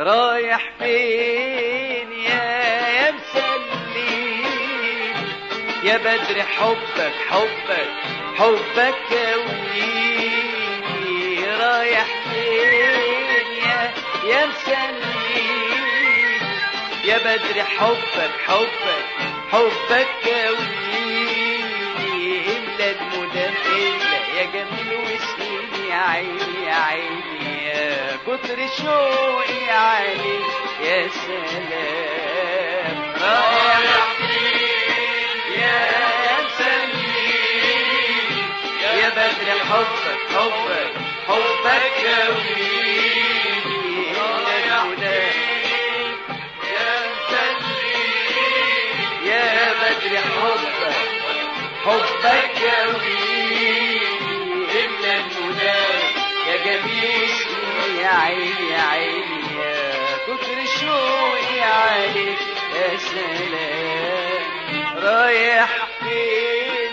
رايح فين يا يا مسلين يا بدر حبك حبك حبك كويني رايح فين يا يا مسلين يا بدر حبك حبك حبك كويني إلا المدام إلا يا جميل وسنين يا عيني يا عيني يا كتر شوقي عليك يا سلام رايح يا مسلين يا بدر حبك حبك حبك كويني إلا المدام يا مسلين يا بدر حبك حبك كويني إلا المنام يا جميل يا عيني يا عيني يا كتر شوقي عليك يا سلام رايح فين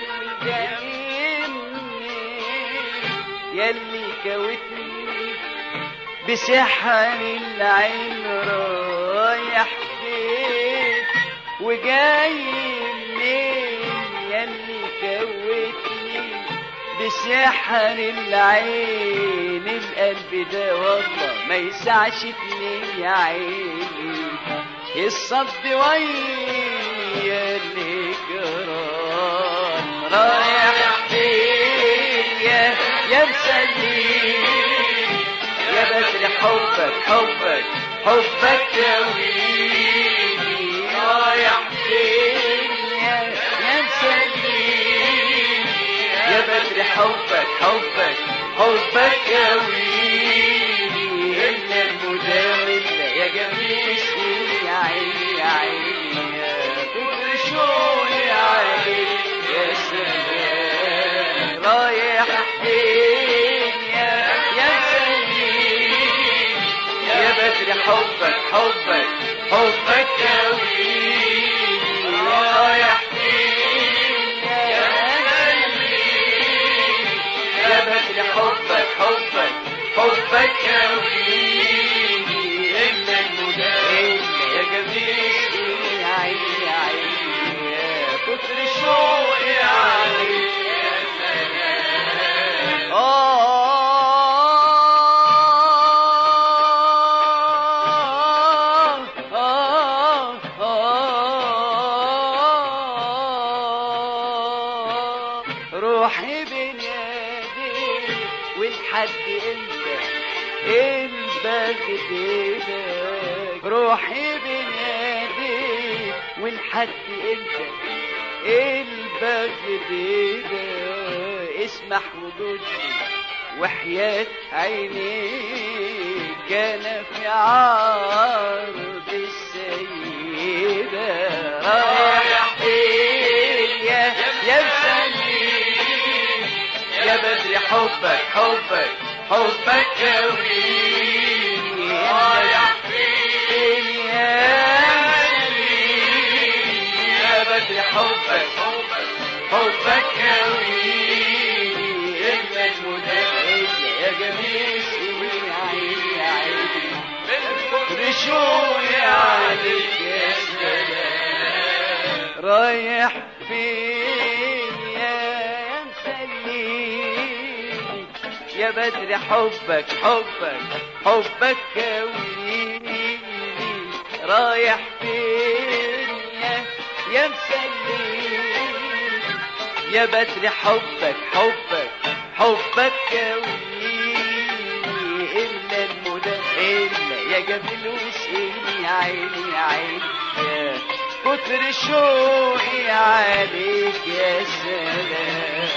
جايني يلي كوتني بسحر العين رايح فين وجاي منين يلي كوتني بسحر العين القلب ده والله ما يسعش اتنين يا عيني الصد ويا الهجران رايح فين يا يا مسلين يا بدر حبك حبك حبك كويني رايح فين يا يا مسلين يا بدر حبك حبك حبك كويني إلا المدام إلا يا جميل يا عيني يا عيني يا كتر شوقي عليك يا سلام رايح فين يا يا مسلين يا بدر حبك حبك حبك كويني رايح فين يا مسلين يا بدر حبك حبك حبك كويني إلا المدام يا جميل يا عيني يا عيني يا كتر شوقي عليك يا سلام آه آه آه روحي بين يديك والحد انت البغد ايدك روحي بين يديك والحد انت البغد ايدك اسمح وجودي وحياة عينيك كان في عرض السيدة رايح فين يا يا مسلين يا بدر حبك حبك حبك كويني رايح فين يا مسلين يا بدر حبك حبك حبك كويني إلا المدام يا جميل يا عيني يا عيني رشوني عليك يا سلام رايح فين يا مسليني يا بدر حبك حبك حبك كويني رايح فين يا يا مسليني يا بدر حبك حبك حبك كويني إلا المدى إلا يا جميل وسقيني يا عيني يا عيني يا كتر شوقي عليك يا سلام